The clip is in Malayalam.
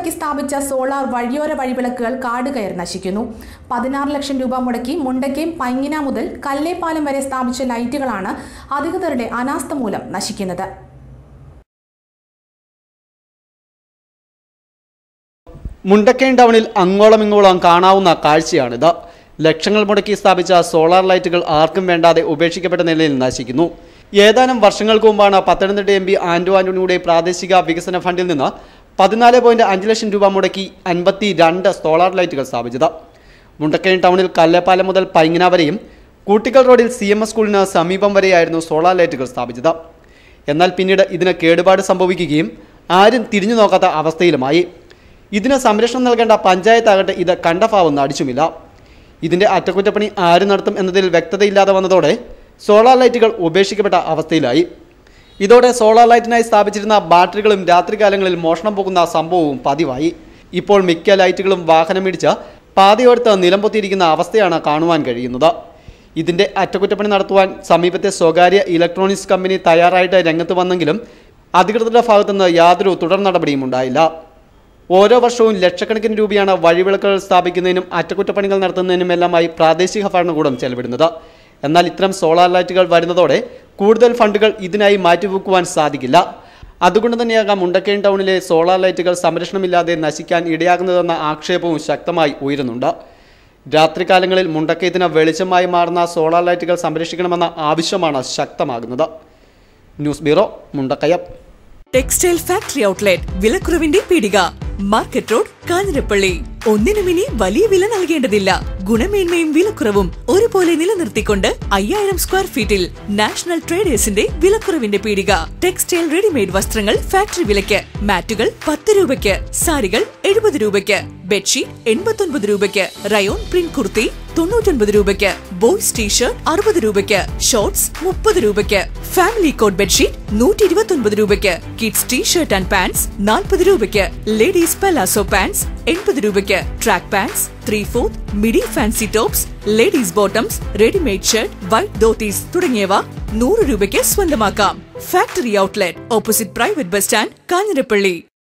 മുടക്കി സ്ഥാപിച്ച സോളാർ വഴിയോര വഴിവിളക്കുകൾ കാട് കയറി നശിക്കുന്നു പതിനാറ് ലക്ഷം രൂപ മുടക്കി മുണ്ടക്കയം പൈങ്ങിന മുതൽ കല്ലേപ്പാലം വരെ സ്ഥാപിച്ച ലൈറ്റുകളാണ് അധികൃതരുടെ അനാസ്ഥ മൂലം നശിക്കുന്നത് മുണ്ടക്കയം ടൗണിൽ അങ്ങോളം ഇങ്ങോളം കാണാവുന്ന കാഴ്ചയാണിത് ലക്ഷങ്ങൾ മുടക്കി സ്ഥാപിച്ച സോളാർ ലൈറ്റുകൾ ആർക്കും വേണ്ടാതെ ഉപേക്ഷിക്കപ്പെട്ട നിലയിൽ നശിക്കുന്നു ഏതാനും വർഷങ്ങൾക്ക് മുമ്പാണ് പത്തനംതിട്ട എം പി ആന്റോ ആന്റണിയുടെ പ്രാദേശിക വികസന ഫണ്ടിൽ നിന്ന് പതിനാല് പോയിന്റ് അഞ്ച് ലക്ഷം രൂപ മുടക്കി അൻപത്തി രണ്ട് സോളാർ ലൈറ്റുകൾ സ്ഥാപിച്ചത് മുണ്ടക്കയം ടൗണിൽ കല്ലേപ്പാലം മുതൽ പൈങ്ങന വരെയും കൂട്ടിക്കൽ റോഡിൽ സി എം എസ് സ്കൂളിന് സമീപം വരെയായിരുന്നു സോളാർ ലൈറ്റുകൾ സ്ഥാപിച്ചത് എന്നാൽ പിന്നീട് ഇതിന് കേടുപാട് സംഭവിക്കുകയും ആരും തിരിഞ്ഞു നോക്കാത്ത അവസ്ഥയിലുമായി ഇതിന് സംരക്ഷണം നൽകേണ്ട പഞ്ചായത്താകട്ടെ ഇത് കണ്ടഭാവം അടിച്ചുമില്ല ഇതിന്റെ അറ്റകുറ്റപ്പണി ആര് നടത്തും എന്നതിൽ വ്യക്തതയില്ലാതെ വന്നതോടെ സോളാർ ലൈറ്റുകൾ ഉപേക്ഷിക്കപ്പെട്ട അവസ്ഥയിലായി ഇതോടെ സോളാർ ലൈറ്റിനായി സ്ഥാപിച്ചിരുന്ന ബാറ്ററികളും രാത്രികാലങ്ങളിൽ മോഷണം പോകുന്ന സംഭവവും പതിവായി ഇപ്പോൾ മിക്ക ലൈറ്റുകളും വാഹനമിടിച്ച് പാതയോർത്ത് നിലംപൊത്തിയിരിക്കുന്ന അവസ്ഥയാണ് കാണുവാൻ കഴിയുന്നത് ഇതിന്റെ അറ്റകുറ്റപ്പണി നടത്തുവാൻ സമീപത്തെ സ്വകാര്യ ഇലക്ട്രോണിക്സ് കമ്പനി തയ്യാറായിട്ട് രംഗത്ത് വന്നെങ്കിലും അധികൃതരുടെ ഭാഗത്തുനിന്ന് യാതൊരു തുടർ നടപടിയും ഉണ്ടായില്ല ഓരോ വർഷവും ലക്ഷക്കണക്കിന് രൂപയാണ് വഴിവിളക്കുകൾ സ്ഥാപിക്കുന്നതിനും അറ്റകുറ്റപ്പണികൾ നടത്തുന്നതിനുമെല്ലാമായി പ്രാദേശിക ഭരണകൂടം ചെലവിടുന്നത് എന്നാൽ ഇത്തരം സോളാർ ലൈറ്റുകൾ വരുന്നതോടെ കൂടുതൽ ഫണ്ടുകൾ ഇതിനായി മാറ്റിവെക്കുവാൻ സാധിക്കില്ല അതുകൊണ്ട് തന്നെയാകാം മുണ്ടക്കയം ടൗണിലെ സോളാർ ലൈറ്റുകൾ സംരക്ഷണമില്ലാതെ നശിക്കാൻ ഇടയാകുന്നതെന്ന ആക്ഷേപവും ശക്തമായി ഉയരുന്നുണ്ട് രാത്രികാലങ്ങളിൽ മുണ്ടക്കയത്തിന് വെളിച്ചമായി മാറുന്ന സോളാർ ലൈറ്റുകൾ സംരക്ഷിക്കണമെന്ന ആവശ്യമാണ് ശക്തമാകുന്നത് news bureau Mundakayam textile factory outlet വിലക്കുറവിന്റെ പീടിക മാർക്കറ്റ് റോഡ് കാഞ്ഞിരപ്പള്ളി ഒന്നിനും ഇനി വലിയ വില നൽകേണ്ടതില്ല ഗുണമേന്മയും വിലക്കുറവും ഒരുപോലെ നിലനിർത്തിക്കൊണ്ട് അയ്യായിരം സ്ക്വയർ ഫീറ്റിൽ നാഷണൽ ട്രേഡേഴ്സിന്റെ വിലക്കുറവിന്റെ പീടിക ടെക്സ്റ്റൈൽ റെഡിമെയ്ഡ് വസ്ത്രങ്ങൾ ഫാക്ടറി വിലയ്ക്ക് മാറ്റുകൾ പത്ത് രൂപയ്ക്ക് സാരികൾ എഴുപത് രൂപയ്ക്ക് ബെഡ്ഷീറ്റ് എൺപത്തൊൻപത് രൂപയ്ക്ക് റയോൺ പ്രിന്റ് കുർത്തി തൊണ്ണൂറ്റൊൻപത് രൂപയ്ക്ക് ബോയ്സ് ടീഷർട്ട് അറുപത് രൂപയ്ക്ക് ഷോർട്സ് മുപ്പത് രൂപയ്ക്ക് ഫാമിലി കോട്ട് ബെഡ്ഷീറ്റ് നൂറ്റി ഇരുപത്തൊൻപത് രൂപയ്ക്ക് കിഡ്സ് ടീഷർട്ട് ആൻഡ് പാൻസ് നാൽപ്പത് രൂപയ്ക്ക് ലേഡീസ് പലാസോ പാൻസ് എൺപത് രൂപയ്ക്ക് track pants three fourth midi fancy tops ladies bottoms readymade shirt white dhotis തുടങ്ങിയവ നൂറ് രൂപയ്ക്ക് സ്വന്തമാക്കാം factory outlet opposite private bus stand Kanjirappally